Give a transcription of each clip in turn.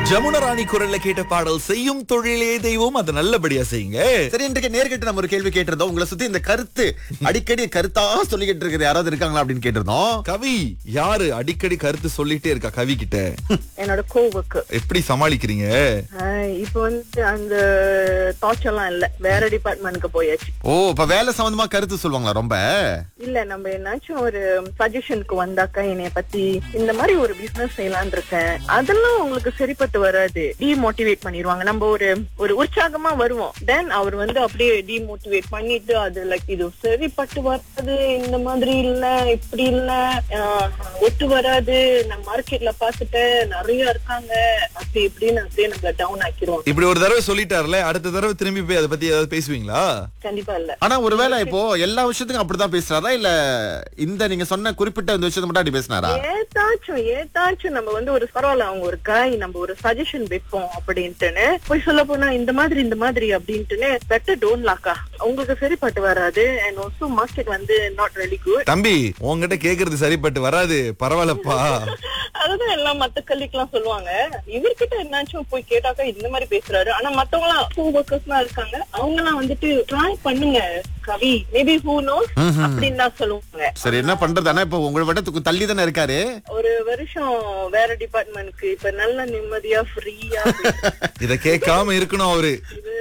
ஜமுனா ராணி குரல்ல கேட்ட பாடல் செய்யும் தொழிலே தெய்வம் அதை நல்லபடியா செய்யுங்க சரி இன்றைக்கு நேர்கிட்ட நம்ம ஒரு கேள்வி கேட்டிருந்தோம் உங்களை சுத்தி இந்த கருத்து அடிக்கடி கருத்தா சொல்லிக்கிட்டு இருக்குது யாராவது இருக்காங்களா அப்படின்னு கேட்டிருந்தோம் கவி யாரு அடிக்கடி கருத்து சொல்லிட்டே இருக்கா கவி கிட்ட என்னோட கோவுக்கு எப்படி சமாளிக்கிறீங்க இப்போ வந்து அந்த தாட்ஸ் எல்லாம் இல்ல வேற டிபார்ட்மெண்ட்க்கு போயாச்சு ஓ இப்ப வேலை சம்பந்தமா கருத்து சொல்லுவாங்களா ரொம்ப இல்ல நம்ம என்னாச்சும் ஒரு சஜஷனுக்கு வந்தாக்கா என்னைய பத்தி இந்த மாதிரி ஒரு பிசினஸ் செய்யலாம்னு இருக்கேன் அதெல்லாம் உங்களுக்கு சரிப்பட்டு வராது டிமோட்டிவேட் பண்ணிடுவாங்க நம்ம ஒரு ஒரு உற்சாகமா வருவோம் தென் அவர் வந்து அப்படியே டிமோட்டிவேட் பண்ணிட்டு அது லைக் இது சரிப்பட்டு வராது இந்த மாதிரி இல்ல இப்படி இல்ல ஆஹ், ஒட்டு வராது நான் மார்க்கெட்ல பாத்துட்டேன் நிறைய இருக்காங்க அப்படி இப்படின்னு அப்படியே நம்மள டவுன் ஆக்கிடுவாங்க இப்படி ஒரு தடவை சொல்லிட்டார்ல அடுத்த தடவை திரும்பி போய் அதை பத்தி ஏதாவது பேசுவீங்களா கண்டிப்பா இல்ல ஆனா ஒருவேளை இப்போ எல்லா விஷயத்துக்கும் அப்படிதான் பேசுறாரா இல்ல இந்த நீங்க சொன்ன குறிப்பிட்ட இந்த விஷயத்தை மட்டும் அப்படி பேசினாரா ஏதாச்சும் ஏதாச்சும் நம்ம வந்து ஒரு பரவாயில்ல அவங்க ஒரு காய் நம்ம ஒரு சஜஷன் வைப்போம் அப்படின்ட்டுன்னு போய் சொல்ல போனா இந்த மாதிரி இந்த மாதிரி அப்படின்ட்டுன்னு பெட்டர் டோன் லாக்கா உங்களுக்கு சரிப்பட்டு வராது அண்ட் ஆல்சோ மார்க்கெட் வந்து நாட் ரெலி குட் தம்பி உன்கிட்ட கேக்குறது சரிப்பட்டு வராது பரவாயில்லப்பா அதுதான் எல்லாம் மத்த கல்விக்கு எல்லாம் சொல்லுவாங்க இவர்கிட்ட என்னாச்சும் போய் கேட்டாக்கா இந்த மாதிரி பேசுறாரு ஆனா மத்தவங்க எல்லாம் டூ ஒர்க்கர்ஸ் எல்லாம் இருக்காங்க அவங்க எல்லாம் வந்துட்டு ட்ரை பண்ணுங்க கவி மேபி ஹூ நோஸ் அப்படின்னு தான் சொல்லுவாங்க சரி என்ன பண்றது ஆனா இப்ப உங்களை விட தள்ளி தானே இருக்காரு ஒரு வருஷம் வேற டிபார்ட்மெண்ட்க்கு இப்ப நல்ல நிம்மதியா ஃப்ரீயா இத கேட்காம இருக்கணும் அவரு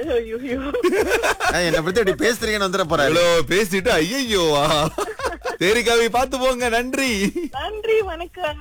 ஆஹ், என்னை பத்தி அப்படி பேசுறீங்கன்னு வந்துட போறாரு இவ்வளவு பேசிட்டு ஐயோ சரி கவி பாத்து போங்க நன்றி நன்றி வணக்கம்